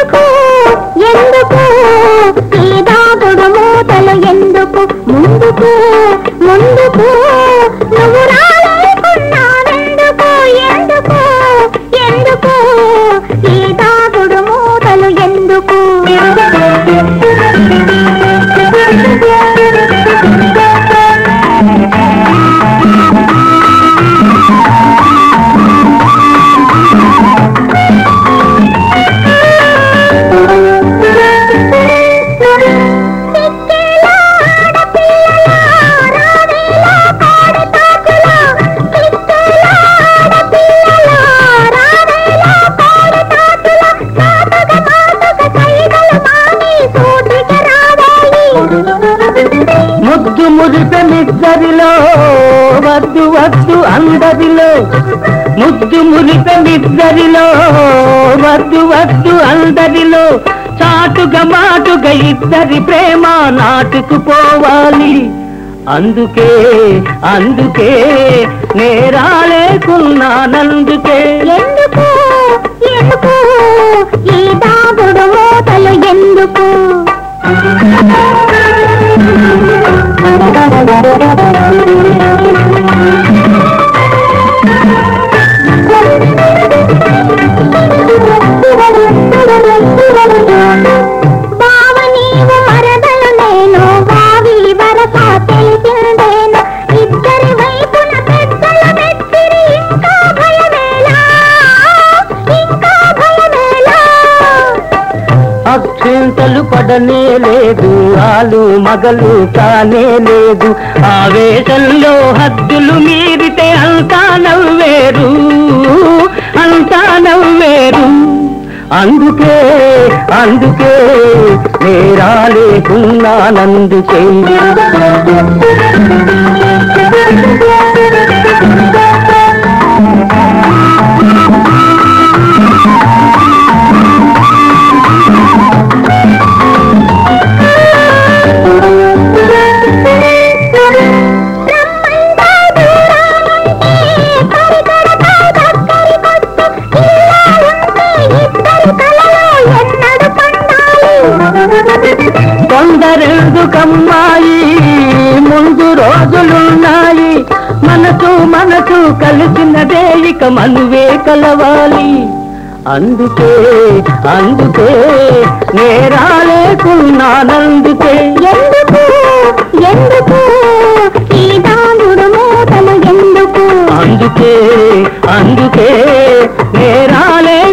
ఎందుకు ఎందుకు ఈ దాగుడు మూతలు ఎందుకు ముందుకు ముందుకు నువ్వు రాలేకున్నావెందుకు ఎందుకు ఎందుకు ఈ దాగుడు మూతలు ఎందుకు ముద్దు మురిపె మిద్దరిలో వద్దు వద్దు అందరిలో ముద్దు మురిపె మిద్దరిలో వద్దు వద్దు అందరిలో చాటుగా మాటుగా ఇద్దరి ప్రేమ నాటుకుపోవాలి అందుకే అందుకే నేరాలేకున్నానందుకే ఎందుకు ఎందుకు ఈ దాగుడు మూతలు ఎందుకు బావ నీవు మరదలు నేను వావి వరస తెలిసిందేనా ఇద్దరి వైపున పెద్దల మెచ్చిరి ఇంకా భయమేలా ఇంకా భయమేలా అక్షింతలు పడనే లేదు ఆలు మగలు కానే లేదు ఆవేశంలో హద్దులు మీరితే అంతా నవ్వేరు అంతా నవ్వేరు అందుకే అందుకే నేరాలేకున్నానందుకే కొందరెందుకమ్మాయి ముందు రోజులున్నాయి మనసు మనసు కలిసినదే ఇక మనువే కలవాలి అందుకే అందుకే నేరాలేకున్నానందుకే ఎందుకు ఎందుకు ఈ దాగుడు మూతలు ఎందుకు అందుకే అందుకే నేరాలే